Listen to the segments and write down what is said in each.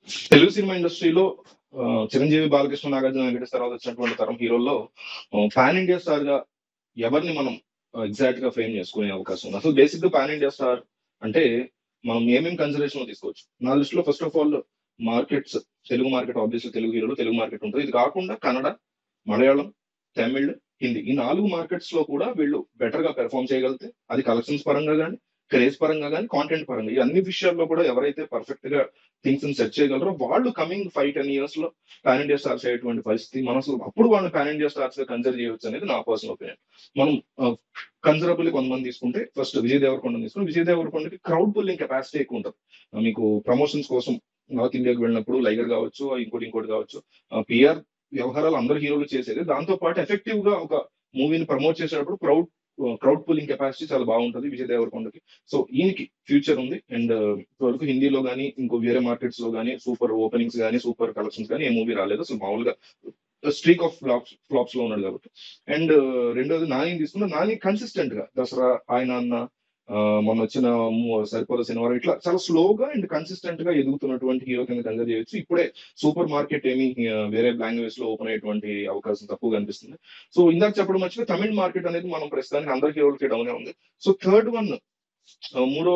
Telugu cinema ఇండస్ట్రీలో ఆ, చిరంజీవి బాలకృష్ణ నాగార్జున వెంకటేష్ తర్వాత వచ్చినటువంటి తరం హీరోల్లో పాన్ ఇండియా స్టార్ గా ఎవరిని మనం ఎగ్జాక్ట్ గా ఫ్రేమ్ చేసుకునే అవకాశం ఉంది అసలు బేసిక్ గా పాన్ ఇండియా స్టార్ అంటే మనం ఏమేమి కన్సిడరేషన్ లో తీసుకోవచ్చు నా దృష్టిలో first of all markets Telugu market obviously Telugu హీరోలు తెలుగు మార్కెట్ ఉంటుంది ఇది కాకుండా కన్నడ మలయాళం తమిళ్ హిందీ ఈ నాలుగు మార్కెట్స్ లో కూడా వీళ్ళు బెటర్ గా పెర్ఫామ్ చేయగలిగితే అది కలెక్షన్స్ పరంగా కానీ క్రేజ్ పరంగా కానీ కాంటెంట్ పరంగా ఈ అన్ని విషయాల్లో కూడా ఎవరైతే పర్ఫెక్ట్ గా థింగ్స్ సెట్ చేయగలరో వాళ్ళు కమింగ్ ఫైవ్ టెన్ ఇయర్స్ లో పాన్ ఇండియా స్టార్స్ అయ్యేటువంటి పరిస్థితి మనం అసలు అప్పుడు వాళ్ళని పాన్ ఇండియా స్టార్స్ గా కన్సిడర్ చేయవచ్చు అనేది నా పర్సనల్ ఒపీనియన్ మనం కన్సిడరబుల్ కొంతమంది తీసుకుంటే ఫస్ట్ విజయ్ దేవరకొండ తీసుకుంటే విజయ్ దేవరకొండకి క్రౌడ్ పుల్లింగ్ కెపాసిటీ ఎక్కువ ఉంటుంది ఆ, మీకు ప్రమోషన్స్ కోసం నార్త్ ఇండియాకి వెళ్ళినప్పుడు లైగర్ కావచ్చు ఇంకోటి ఇంకోటి కావచ్చు పిఆర్ వ్యవహారాలు అందరు హీరోలు చేసేది దాంతో పాటు ఎఫెక్టివ్ గా ఒక మూవీని ప్రమోట్ చేసేటప్పుడు క్రౌడ్ క్రౌడ్ పుల్లింగ్ కెపాసిటీ చాలా బాగుంటుంది విజయ్ దేవరకొండకి సో ఈయనకి ఫ్యూచర్ ఉంది అండ్ ఇప్పటివరకు హిందీలో కానీ ఇంకో వేరే మార్కెట్స్ లో కానీ సూపర్ ఓపెనింగ్స్ కానీ సూపర్ కలెక్షన్స్ కానీ ఏ మూవీ రాలేదు అసలు మామూలుగా స్ట్రీక్ ఆఫ్ ఫ్లాప్స్ ఫ్లాప్స్ లో ఉన్నాడు కాబట్టి అండ్ రెండోది నాని తీసుకున్న నాని కన్సిస్టెంట్ గా దసరా ఆయన అన్న ఆ, మొన్న వచ్చిన ము- సరిపోద సినిమా ఇట్లా చాలా స్లోగా అండ్ కన్సిస్టెంట్ గా ఎదుగుతున్నటువంటి హీరో కింద కన్సిడర్ చేయొచ్చు ఇప్పుడే సూపర్ మార్కెట్ ఏమి ఆ, వేరే లాంగ్వేజ్ లో ఓపెన్ అయ్యేటువంటి అవకాశం తక్కువ కనిపిస్తుంది సో ఇందాక చెప్పడం మర్చిపోయి తమిళ మార్కెట్ అనేది మనం ప్రస్తుతానికి అందరి హీరోలకి డౌన్ ఉంది సో థర్డ్ వన్ మూడో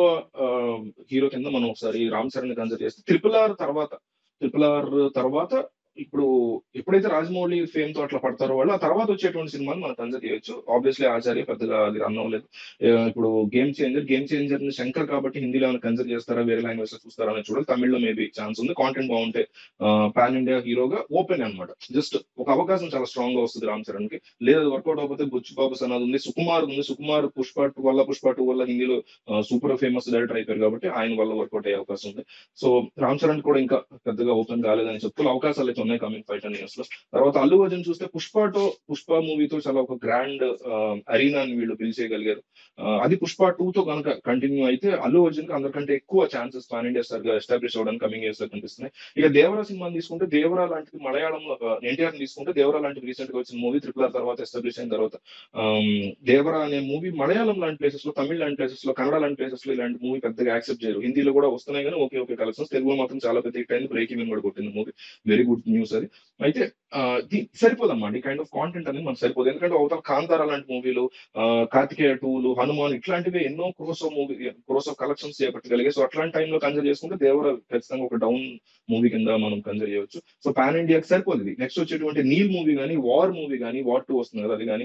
హీరో కింద మనం ఒకసారి రామ్ చరణ్ కన్సిడర్ చేస్తే ట్రిపుల్ ఆర్ తర్వాత ట్రిపుల్ ఆర్ తర్వాత ఇప్పుడు ఎప్పుడైతే రాజమౌళి ఫేమ్ తో అట్లా పడతారో వాళ్ళు ఆ తర్వాత వచ్చేటువంటి సినిమాని మనం కన్సిడర్ చేయొచ్చు ఆబ్వియస్లీ ఆచార్య పెద్దగా అది రన్ అవ్వలేదు ఆ, ఇప్పుడు గేమ్ చేంజర్ గేమ్ చేంజర్ ని శంకర్ కాబట్టి హిందీలో ఏమైనా కన్సిడర్ చేస్తారా వేరే లాంగ్వేజ్ లో చూస్తారా అని చూడాలి తమిళ్లో మేబీ ఛాన్స్ ఉంది కాంటెంట్ బాగుంటే పాన్ ఇండియా హీరోగా ఓపెన్ అన్నమాట జస్ట్ ఒక అవకాశం చాలా స్ట్రాంగ్ గా వస్తుంది రామ్ చరణ్ కి లేదా వర్కౌట్ అవ్వకపోతే బుచ్చు బాబు సనాద్ ఉంది సుకుమార్ ఉంది సుకుమార్ పుష్ప టూ వల్ల పుష్ప టూ వల్ల హిందీలో సూపర్ ఫేమస్ డైరెక్టర్ అయిపోయారు కాబట్టి ఆయన వల్ల వర్కౌట్ అయ్యే అవకాశం ఉంది సో రామ్ చరణ్ కూడా ఇంకా పెద్దగా ఓపెన్ కాలేదని చెప్తూ అవకాశాలు అయితే ఉన్నాయి కమింగ్ ఫైవ్ టెన్ ఇయర్స్ లో తర్వాత అల్లు అర్జున్ చూస్తే పుష్పతో పుష్ప మూవీతో చాలా ఒక గ్రాండ్ అరీనాని వీళ్ళు బిల్ చేయగలిగారు ఆ, అది పుష్ప టూ తో కనుక కంటిన్యూ అయితే అల్లు అర్జున్ కి అందరికంటే ఎక్కువ ఛాన్సెస్ పాన్ ఇండియా స్టార్ గా ఎస్టాబ్లిష్ అవ్వడానికి కమింగ్ ఇయర్స్ లో కనిపిస్తున్నాయి ఇక దేవరా సినిమాని తీసుకుంటే దేవరా లాంటిది మలయాళంలో ఎన్టీఆర్ తీసుకుంటే దేవరా లాంటిది రీసెంట్ గా వచ్చిన మూవీ త్రిపుల్ ఆర్ తర్వాత ఎస్టాబ్లిష్ అయిన తర్వాత ఆమ్, దేవరా అనే మూవీ మలయాళం లాంటి ప్లేసెస్ లో తమిళ లాంటి ప్లేసెస్ లో కన్నడ లాంటి ప్లేసెస్ లో ఇలాంటి మూవీ పెద్దగా యాక్సెప్ట్ చేయరు హిందీలో కూడా వస్తున్నాయి కానీ ఓకే ఓకే కలెక్షన్స్ తెలుగులో మాత్రం చాలా పెద్ద హిట్ అయింది బ్రేక్ ఈవెన్ కూడా కొట్టింది మూవీ వెరీ గుడ్ న్యూస్ అది అయితే ఆ, ది- సరిపోదమ్మా ఈ కైండ్ ఆఫ్ కాంటెంట్ అనేది మనకు సరిపోదు ఎందుకంటే అవతల కాంతార లాంటి మూవీలు కార్తికేయ టూలు హనుమాన్ ఇట్లాంటివి ఎన్నో crores of movie crores of collections చేపట్టగలిగే సో అట్లాంటి టైంలో కన్సిడర్ చేసుకుంటే దేవర ఖచ్చితంగా ఒక డౌన్ మూవీ కింద మనం కన్సిడర్ చేయొచ్చు సో పాన్ ఇండియాకి సరిపోదు ఇది నెక్స్ట్ వచ్చేటువంటి నీల్ మూవీ కానీ వార్ మూవీ కానీ వార్ టూ వస్తుంది కదా అది కానీ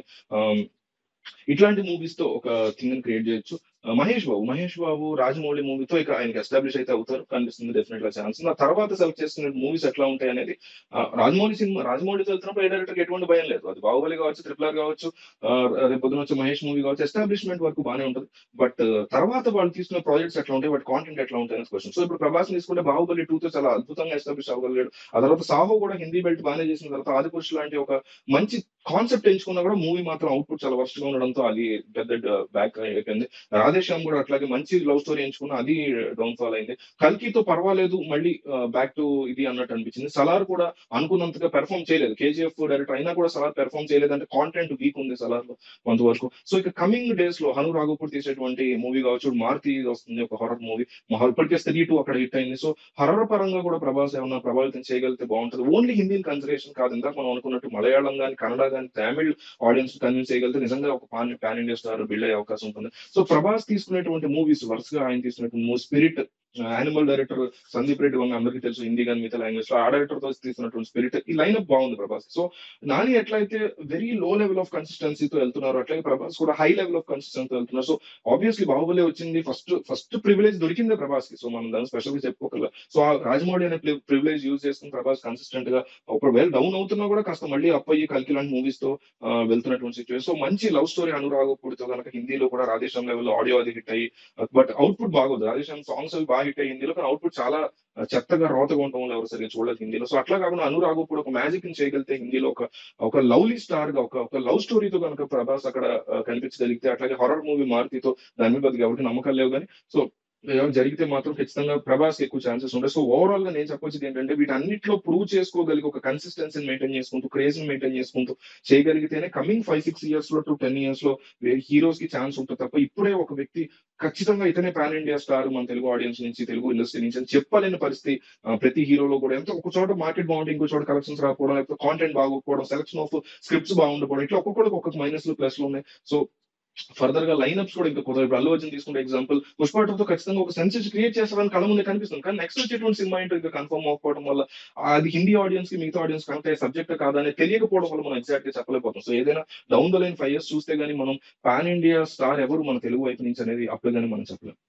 ఇట్లాంటి మూవీస్ తో ఒక థింగ్ క్రియేట్ చేయొచ్చు ఆ, మహేష్ బాబు మహేష్ బాబు రాజమౌళి మూవీతో ఇక ఆయనకి ఎస్టాబ్లిష్ అయితే అవుతారు కనిపిస్తుంది డెఫినెట్ గా ఛాన్స్ ఆ తర్వాత సెలెక్ట్ చేసుకునే మూవీస్ ఎట్లా ఉంటాయి అనేది ఆ, రాజమౌళి సినిమా రాజమౌళితో వెళ్తున్నప్పుడు ఏ డైరెక్టర్ ఎటువంటి భయం లేదు అది బాహుబలి కావచ్చు ట్రిపుల్ ఆర్ కావచ్చు ఆ, రేపు పొద్దున వచ్చే మహేష్ మూవీ కావచ్చు ఎస్టాబ్లిష్మెంట్ వరకు బాగానే ఉంటుంది బట్ తర్వాత వాళ్ళు తీసుకున్న ప్రాజెక్ట్స్ ఎట్లా ఉంటాయి వాటి కాంటెంట్ ఎట్లా ఉంటాయి అనే క్వశ్చన్ సో ఇప్పుడు ప్రభాస్ తీసుకుంటే బాహుబలి టూ తో చాలా అద్భుతంగా ఎస్టాబ్లిష్ అవ్వగలిగాడు ఆ తర్వాత సాహో కూడా హిందీ బెల్ట్ బాగానే చేసిన తర్వాత ఆదిపురుష్ లాంటి ఒక మంచి కాన్సెప్ట్ ఎంచుకున్నా కూడా మూవీ మాత్రం అవుట్పుట్ చాలా వర్స్ట్ గా ఉండడంతో అది పెద్ద బ్యాక్ అయిపోయింది రాధేశ్యామ్ కూడా అట్లాగే మంచి లవ్ స్టోరీ ఎంచుకున్నా అది డౌన్ ఫాల్ అయింది కల్కితో పర్వాలేదు మళ్ళీ బ్యాక్ టు ఇది అన్నట్టు అనిపించింది సలార్ కూడా అనుకున్నంతగా పెర్ఫామ్ చేయలేదు కేజీఎఫ్ డైరెక్టర్ అయినా కూడా సలార్ పెర్ఫామ్ చేయలేదు అంటే కాంటెంట్ వీక్ ఉంది సలార్ లో కొంతవరకు సో ఇక కమింగ్ డేస్ లో హను రాఘోపూర్ తీసేటువంటి మూవీ కావచ్చు మారుతి వస్తుంది ఒక హారర్ మూవీ ఇప్పటికే స్త్రీ టూ అక్కడ హిట్ అయింది సో హర్రర్ పరంగా కూడా ప్రభాస్ ఏమన్నా ప్రభావితం చేయగలిగితే బాగుంటుంది ఓన్లీ హిందీ కన్సిడరేషన్ కాదు ఇందాక మనం అనుకున్నట్టు మలయాళం కానీ కన్నడ కానీ తమిళ్ ఆడియన్స్ కన్విన్స్ చేయగలిగితే నిజంగా ఒక pan pan India star build అయ్యే అవకాశం ఉంటుంది సో ప్రభాస్ తీసుకునేటువంటి మూవీస్ వరుసగా ఆయన తీసుకున్నటువంటి movie Spirit Animal director Sandeep Reddy Vanga అందరికీ తెలుసు హిందీ కానీ మిగతా లాంగ్వేజ్ లో ఆ డైరెక్టర్ తో తీసుకున్నటువంటి స్పిరిట్ ఈ లైనప్ బాగుంది ప్రభాస్ సో నాని ఎట్లయితే వెరీ లో లెవెల్ ఆఫ్ కన్సిస్టెన్సీతో వెళ్తున్నారు అట్లాగే ప్రభాస్ కూడా హై లెవెల్ ఆఫ్ కన్సిస్టెన్సీ వెళ్తున్నారు సో ఆబ్వియస్లీ బాహుబలి వచ్చింది ఫస్ట్ ఫస్ట్ ప్రివిలేజ్ దొరికిందే ప్రభాస్ కి సో మనం దాన్ని స్పెషల్ గా చెప్పుకోగల సో ఆ రాజమౌళి అనే ప్రివిలేజ్ యూజ్ చేసుకుని ప్రభాస్ కన్సిస్టెంట్ గా ఒకవేళ డౌన్ అవుతున్నా కూడా కాస్త మళ్ళీ అప్ అయ్యి కల్కి లాంటి మూవీస్ తో ఆ, వెళ్తున్నటువంటి సిచ్యువేషన్ సో మంచి లవ్ స్టోరీ అనురాగపూడితో కనుక హిందీలో కూడా రాధేశ్యామ్ లెవెల్ ఆడియో అది హిట్ అయ్యి బట్ అవుట్పుట్ బాగోదు రాధేశ్యామ్ సాంగ్స్ అవి బాగా హిట్ అయ్యి హిందీలో కానీ అవుట్పుట్ చాలా ఆ, చెత్తగా రోతగా ఉండటం వల్ల ఎవరు సరిగ్గా చూడలేదు హిందీలో సో అట్లా కాకుండా అనురాగపూడి ఒక మ్యాజిక్ ని చేయగలిగితే హిందీలో ఒక ఒక లవ్లీ స్టార్ గా ఒక ఒక లవ్ స్టోరీతో కనుక ప్రభాస్ అక్కడ ఆ, కనిపించగలిగితే అట్లాగే హారర్ మూవీ మారుతితో దాని మీద పెద్దగా ఎవరికి నమ్మకాలు లేవు కానీ సో ఏమైనా జరిగితే మాత్రం ఖచ్చితంగా ప్రభాస్ ఎక్కువ ఛాన్సెస్ ఉంటాయి సో ఓవరాల్ గా నేను చెప్పొచ్చేది ఏంటంటే వీటన్నిటిలో ప్రూవ్ చేసుకోగలిగి ఒక కన్సిస్టెన్సీని మెయింటైన్ చేసుకుంటూ క్రేజ్ ని మెయింటైన్ చేసుకుంటూ చేయగలిగితేనే కమింగ్ ఫైవ్ సిక్స్ ఇయర్స్ లో టు టెన్ ఇయర్స్ లో హీరోస్ కి ఛాన్స్ ఉంటుంది తప్ప ఇప్పుడే ఒక వ్యక్తి ఖచ్చితంగా ఇతనే పాన్ ఇండియా స్టార్ మన తెలుగు ఆడియన్స్ నుంచి తెలుగు ఇండస్ట్రీ నుంచి అని చెప్పలేని పరిస్థితి ఆ, ప్రతి హీరోలో కూడా ఎంత ఒక చోట మార్కెట్ బాగుంటే ఇంకో చోట కలెక్షన్స్ రాకపోవడం లేకపోతే కాంటెంట్ బాగోకపోవడం సెలక్షన్ ఆఫ్ స్క్రిప్ట్స్ బాగుండకపోవడం ఇట్లా ఒక్కొక్కడికి ఒక్కొక్క మైనస్ ప్లస్ ఉన్నాయి సో ఫర్దర్ గా లైన్అప్స్ కూడా ఇంకా కుదరదు ఇప్పుడు అల్లు అర్జున్ తీసుకుంటే ఎగ్జాంపుల్ పుష్పతో ఖచ్చితంగా ఒక సెన్సేషన్ క్రియేట్ చేస్తారని కళ్ళ ముందే కనిపిస్తుంది కానీ నెక్స్ట్ వచ్చేటువంటి సినిమా ఏంటో ఇంకా కన్ఫర్మ్ అవ్వకపోవడం వల్ల అది హిందీ ఆడియన్స్ కి మిగతా ఆడియన్స్ కనెక్ట్ అయ్యే సబ్జెక్ట్ కాదని తెలియకపోవడం వల్ల మనం ఎగ్జాక్ట్ గా చెప్పలేకపోతాం సో ఏదైనా down the line five years చూస్తే గానీ మనం పాన్ ఇండియా స్టార్ ఎవరు మన తెలుగు వైపు నుంచి అనేది అప్పుడు కానీ మనం చెప్పలేం